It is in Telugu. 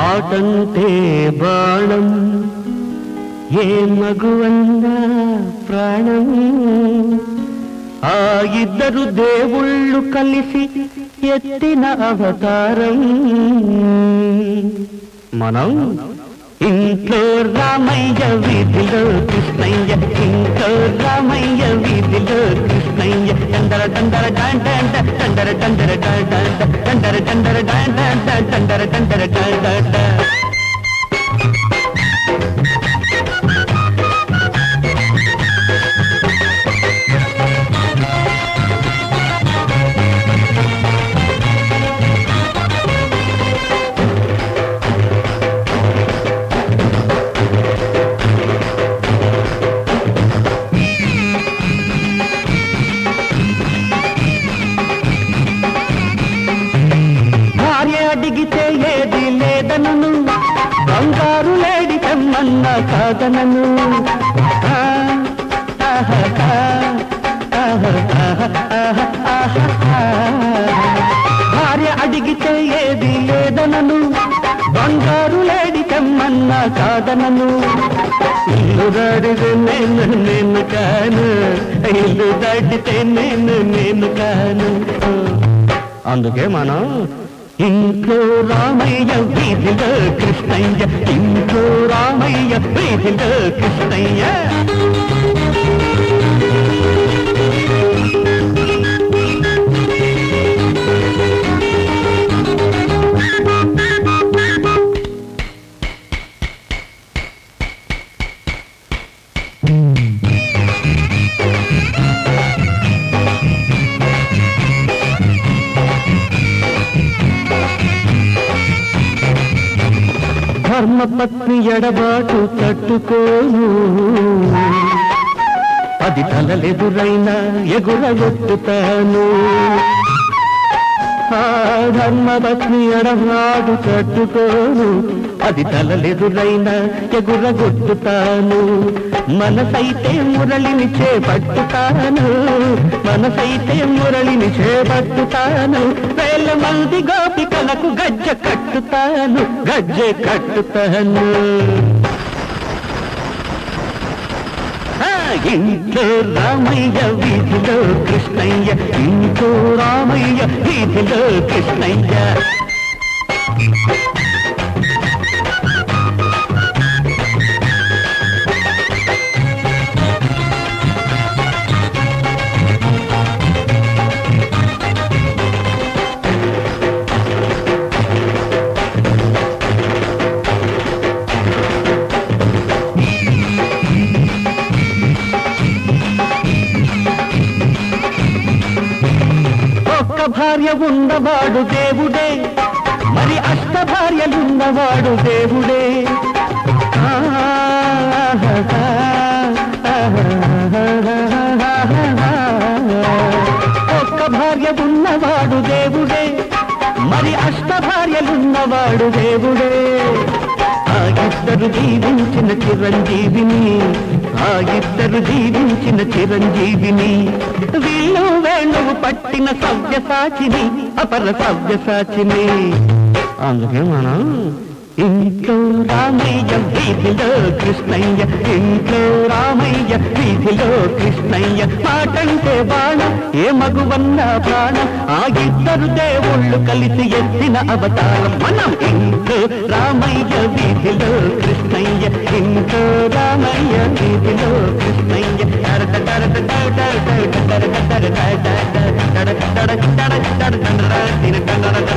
మాటంటే బాణం ఏ మగువన్నా ప్రాణం ఆ ఇద్దరు దేవుళ్ళు కలిసి ఎత్తిన అవతారం మనం ఇంట్లో రామయ్య వీధిలో కృష్ణయ్య ఇంట్లో రామయ్య వీధిలో కృష్ణయ్య దండర దండర డాండ దండర దండర డాండ దండర దండర డాండ దండర దండర డాండ భార్య అడిగితే ఏది లేదనను బంగారు లేడి తెమ్మన్న కాదనను ఆ, ఆహా, ఆహా, ఆహా, ఆహా, ఆహా. భార్య అడిగితే ఏది లేదనను బంగారు లేడి తెమ్మన్న కాదనను ఇల్లు దాడితే నేను నేను కాను ఇల్లు దాటితే నేను నేను కాను అందుకే మనం ఇంట్లో రామయ్య వీధిలో కృష్ణయ్య ఇంట్లో రామయ్య వీధిలో కృష్ణయ్య ధర్మపత్ని ఎడబాటు తట్టుకోను అది తలలెదురైనా ఎగురగొట్టుతాను ఆ ధర్మపత్ని ఎడబాటు తట్టుకోను అది తలలెదురైనా ఎగురగొట్టుతాను మనసైతే మురళిని చేపట్టుతాను మనసైతే మురళిని చేపట్టుతాను వేల మంది గోపికలకు గజ్జ కట్టుతాను గజ్జె కట్టుతాను ఆ, ఇంట్లో రామయ్య వీధిలో కృష్ణయ్య ఇంట్లో రామయ్య వీధిలో కృష్ణయ్య ఒక్క భార్య ఉన్నవాడు దేవుడే మరి అష్ట భార్యలున్నవాడు దేవుడే ఒక్క భార్య ఉన్నవాడు దేవుడే మరి అష్ట భార్యలున్నవాడు దేవుడే ఆ ఇద్దరు జీవించిన చిరంజీవిని ఆ ఇద్దరు జీవించిన చిరంజీవిని వీళ్ళు వేణువు పట్టిన సవ్యసాచిని అపర సవ్యసాచిని అందుకే మనం ఇంట్లో రామయ్య వీధిలో కృష్ణయ్య ఇంట్లో రామయ్య వీధిలో కృష్ణయ్య మాటంటే బాణం ఏ మగువన్న ప్రాణం ఆ ఇద్దరు దేవుళ్ళు కలిసి ఎత్తిన అవతారం మనం ఇంట్లో రామయ్య వీధిలో కృష్ణయ్య ఇంట్లో రామయ్య వీధిలో కృష్ణయ్య టడట టడట టడట టడట టడట టడట టడట టడట టడట టడట టడట